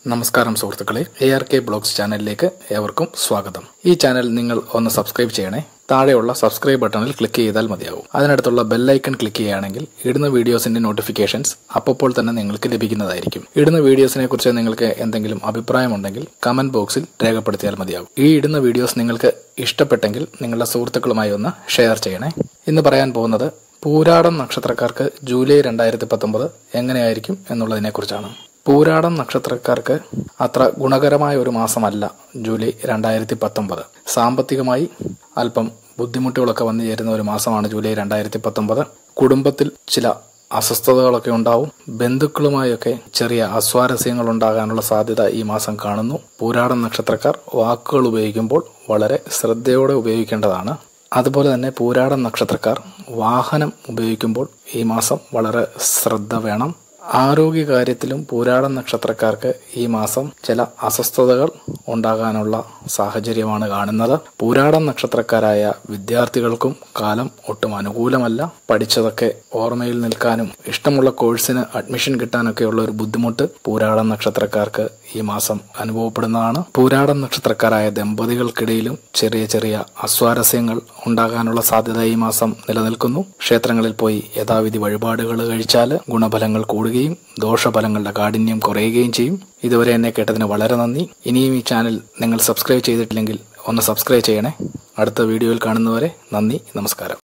നമസ്കാരം സുഹൃത്തുക്കളെ A R K blogs ചാനലിലേക്ക് ഏവർക്കും സ്വാഗതം ഈ ചാനൽ നിങ്ങൾ ഒന്ന് സബ്സ്ക്രൈബ് ചെയ്യണേ താഴെയുള്ള സബ്സ്ക്രൈബ് ബട്ടണിൽ ക്ലിക്ക് ചെയ്താൽ മതിയാവും അതിനടുത്തുള്ള ബെല്ലൈക്കൺ ക്ലിക്ക് ചെയ്യുകയാണെങ്കിൽ ഇടുന്ന വീഡിയോസിന്റെ നോട്ടിഫിക്കേഷൻസ് അപ്പോൾ തന്നെ നിങ്ങൾക്ക് ലഭിക്കുന്നതായിരിക്കും ഇടുന്ന വീഡിയോസിനെ കുറിച്ച് നിങ്ങൾക്ക് എന്തെങ്കിലും അഭിപ്രായമുണ്ടെങ്കിൽ കമന്റ് ബോക്സിൽ രേഖപ്പെടുത്തിയാൽ മതിയാവും ഈ ഇടുന്ന വീഡിയോസ് നിങ്ങൾക്ക് ഇഷ്ടപ്പെട്ടെങ്കിൽ നിങ്ങളുടെ സുഹൃത്തുക്കളുമായി ഒന്ന് ഷെയർ ചെയ്യണേ ഇന്ന് പറയാൻ പോകുന്നത് പൂരാടം നക്ഷത്രക്കാർക്ക് ജൂലൈ രണ്ടായിരത്തി പത്തൊമ്പത് എങ്ങനെയായിരിക്കും എന്നുള്ളതിനെക്കുറിച്ചാണ് പൂരാടം നക്ഷത്രക്കാർക്ക് അത്ര ഗുണകരമായ ഒരു മാസമല്ല ജൂലൈ രണ്ടായിരത്തി പത്തൊമ്പത് സാമ്പത്തികമായി അല്പം ബുദ്ധിമുട്ടുകളൊക്കെ വന്നു ചേരുന്ന ഒരു മാസമാണ് ജൂലൈ രണ്ടായിരത്തി പത്തൊമ്പത് കുടുംബത്തിൽ ചില അസ്വസ്ഥതകളൊക്കെ ഉണ്ടാവും ബന്ധുക്കളുമായൊക്കെ ചെറിയ അസ്വാരസ്യങ്ങൾ ഉണ്ടാകാനുള്ള സാധ്യത ഈ മാസം കാണുന്നു പൂരാടം നക്ഷത്രക്കാർ വാക്കുകൾ ഉപയോഗിക്കുമ്പോൾ വളരെ ശ്രദ്ധയോടെ ഉപയോഗിക്കേണ്ടതാണ് അതുപോലെ തന്നെ പൂരാടം നക്ഷത്രക്കാർ വാഹനം ഉപയോഗിക്കുമ്പോൾ ഈ മാസം വളരെ ശ്രദ്ധ വേണം ആരോഗ്യകാര്യത്തിലും പൂരാടം നക്ഷത്രക്കാർക്ക് ഈ മാസം ചില അസ്വസ്ഥതകൾ ഉണ്ടാകാനുള്ള സാഹചര്യമാണ് കാണുന്നത് പൂരാടം നക്ഷത്രക്കാരായ വിദ്യാർത്ഥികൾക്കും കാലം ഒട്ടും അനുകൂലമല്ല പഠിച്ചതൊക്കെ ഓർമ്മയിൽ നിൽക്കാനും ഇഷ്ടമുള്ള കോഴ്സിന് അഡ്മിഷൻ കിട്ടാനൊക്കെയുള്ള ഒരു ബുദ്ധിമുട്ട് പൂരാടം നക്ഷത്രക്കാർക്ക് ഈ മാസം അനുഭവപ്പെടുന്നതാണ് പൂരാടം നക്ഷത്രക്കാരായ ദമ്പതികൾക്കിടയിലും ചെറിയ ചെറിയ അസ്വാരസ്യങ്ങൾ ഉണ്ടാകാനുള്ള സാധ്യത ഈ മാസം നിലനിൽക്കുന്നു ക്ഷേത്രങ്ങളിൽ പോയി യഥാവിധി വഴിപാടുകൾ കഴിച്ചാൽ ഗുണഫലങ്ങൾ കൂടുകയും ദോഷഫലങ്ങളുടെ കാഠിന്യം കുറയുകയും ചെയ്യും ഇതുവരെ എന്നെ കേട്ടതിന് വളരെ നന്ദി ഇനിയും ഈ ചാനൽ നിങ്ങൾ സബ്സ്ക്രൈബ് ചെയ്തിട്ടില്ലെങ്കിൽ ഒന്ന് സബ്സ്ക്രൈബ് ചെയ്യണേ അടുത്ത വീഡിയോയിൽ കാണുന്നവരെ നന്ദി നമസ്കാരം